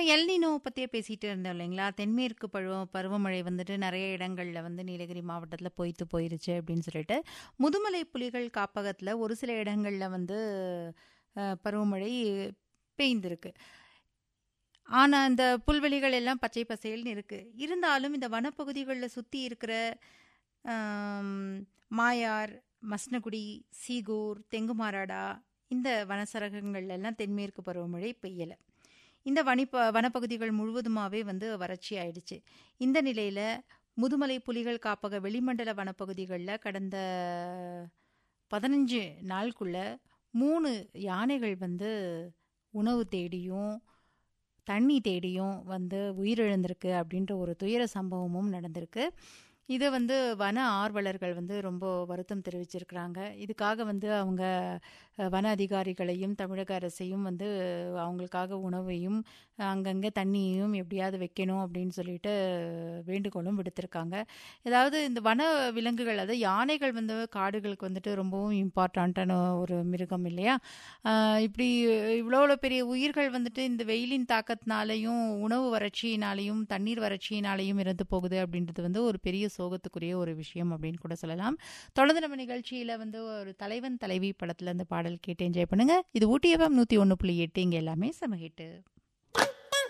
நம்ம எல்னினோ பற்றியே பேசிகிட்டு இருந்தோம் இல்லைங்களா தென்மேற்கு பருவ பருவமழை வந்துட்டு நிறைய இடங்களில் வந்து நீலகிரி மாவட்டத்தில் பொய்த்து போயிருச்சு அப்படின்னு சொல்லிட்டு முதுமலை புலிகள் காப்பகத்தில் ஒரு சில இடங்களில் வந்து அஹ், பருவமழை பெய்ந்திருக்கு ஆனால் இந்த புல்வெளிகள் எல்லாம் பச்சை பசேல்னு இருக்குது இருந்தாலும் இந்த வனப்பகுதிகளில் சுற்றி இருக்கிற ஆம், மாயார் மஸ்னகுடி சீகூர் தெங்குமாராடா இந்த வனசரகங்கள்ல எல்லாம் தென்மேற்கு பருவமழை பெய்யலை இந்த வனிப்ப வனப்பகுதிகள் முழுவதுமாகவே வந்து வறட்சி ஆயிடுச்சு இந்த நிலையில் முதுமலை புலிகள் காப்பக வெளிமண்டல வனப்பகுதிகளில் கடந்த பதினஞ்சு நாளுக்குள்ள மூணு யானைகள் வந்து உணவு தேடியும் தண்ணி தேடியும் வந்து உயிரிழந்திருக்கு அப்படின்ற ஒரு துயர சம்பவமும் நடந்திருக்கு இதை வந்து வன ஆர்வலர்கள் வந்து ரொம்ப வருத்தம் தெரிவிச்சிருக்கிறாங்க இதுக்காக வந்து அவங்க அஹ், வன அதிகாரிகளையும் தமிழக அரசையும் வந்து அவங்களுக்காக உணவையும் அங்கங்கே தண்ணியையும் எப்படியாவது வைக்கணும் அப்படின்னு சொல்லிட்டு வேண்டுகோளும் விடுத்திருக்காங்க ஏதாவது இந்த வன விலங்குகள் அதாவது யானைகள் வந்து காடுகளுக்கு வந்துட்டு ரொம்பவும் இம்பார்ட்டண்ட்டான ஒரு மிருகம் இல்லையா ஆஹ் இப்படி இவ்வளோ பெரிய உயிர்கள் வந்துட்டு இந்த வெயிலின் தாக்கத்தினாலையும் உணவு வறட்சியினாலையும் தண்ணீர் வறட்சியினாலையும் இறந்து போகுது அப்படின்றது வந்து ஒரு பெரிய சோகத்துக்குரிய ஒரு விஷயம் அப்படின்னு கூட சொல்லலாம் தொடர்ந்து நம்ம நிகழ்ச்சியில் வந்து ஒரு தலைவன் தலைவி படத்துல இருந்து பாடல் கேட்டு என்ஜாய் பண்ணுங்க இது ஊட்டி எஃப்எம் நூற்றி ஒன்று புள்ளி எட்டு இங்கே எல்லாமே சமஹிட்டு